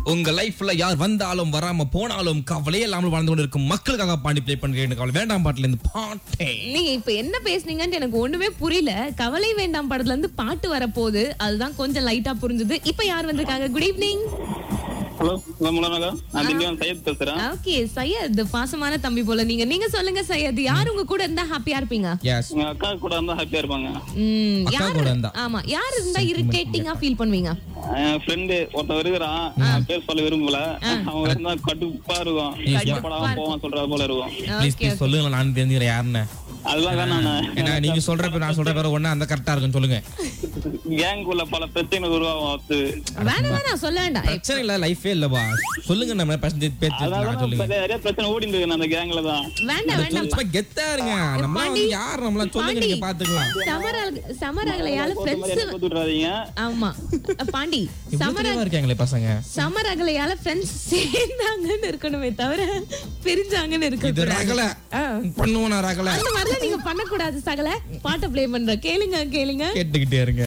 உங்க லைஃப்ல யார் வந்தாலும் வராம போனாலும் கவலையே இல்லாமல் வாழ்ந்து கொண்டு இருக்கும் மக்களுக்காக பாண்டி ப்ளே பண்றேன் கவலை வேண்டாம் பாட்டுல இருந்து பாட்டே நீங்க இப்ப என்ன பேசுனீங்கன்னு எனக்கு ஒண்ணுமே புரியல கவலை வேண்டாம் படத்துல இருந்து பாட்டு வரப்போகுது அதுதான் கொஞ்சம் லைட்டா புரிஞ்சுது இப்ப யார் வந்திருக்காங்க குட் ஈவினிங் ஹலோ முலானகா நான் திண்டிவன் சையத் பேசுறேன் ஓகே சையத் பாசமான தம்பி போல நீங்க நீங்க சொல்லுங்க சையத் யார் உங்க கூட இருந்தா ஹாப்பியா இருப்பீங்க எஸ் உங்க அக்கா கூட இருந்தா ஹாப்பியா இருப்பாங்க ம், அக்கா யாரு- கூட இருந்தா. ஆமா யார் இருந்தா இரிட்டேட்டிங்கா ஃபீல் பண்ணுவீங்க என் ஃப்ரெண்டு ஒருத்தன் இருக்கிறான் நான் பேர் சொல்ல விரும்பல அவன் இருந்தா கடுப்பா இருக்கும் எப்படா போவான் சொல்ற போல இருக்கும் ப்ளீஸ் ப்ளீஸ் சொல்லுங்க நான் தெரிஞ்சுக்கிறேன் யாருன்னு அதெல்லாம் வேணாம் ஏன்னா நீங்க சொல்ற பேர் நான் சொல்ற பேர் ஒண்ணு அந்த கரெக்டா இருக்கும் சொல்லுங்க கேங்குள்ள பல பிரச்சனை உருவாகும் அது வேணாம் வேணாம் சொல்ல வேண்டாம் பிரச்சனை இல்ல லைஃபே இல்லப்பா சொல்லுங்க நம்ம பேசி பேச்சு அதனால நான் சொல்லுங்க நிறைய பிரச்சனை ஓடிட்டு இருக்கு அந்த கேங்ல தான் வேண்டாம் வேண்டாம் சும்மா கெத்தா இருங்க நம்மளாம் வந்து யார் நம்மள சொல்லுங்க நீங்க பாத்துக்கலாம் சமரக சமரகலையால ஃப்ரெண்ட்ஸ் கொடுத்துட்றாதீங்க ஆமா பாண்டி இவ்வளவு சமர தெளிவா இருக்காங்களே பசங்க சமரகலையால ஃப்ரெண்ட்ஸ் சேர்ந்தாங்கன்னு இருக்கணுமே தவிர பிரிஞ்சாங்கன்னு இது இருக்க ரகல பண்ணுவோம் நான் ரகல அந்த மாதிரிலாம் நீங்க பண்ணக்கூடாது சகல பாட்டை ப்ளே பண்ற கேளுங்க கேளுங்க கேட்டுக்கிட்டே இருங்க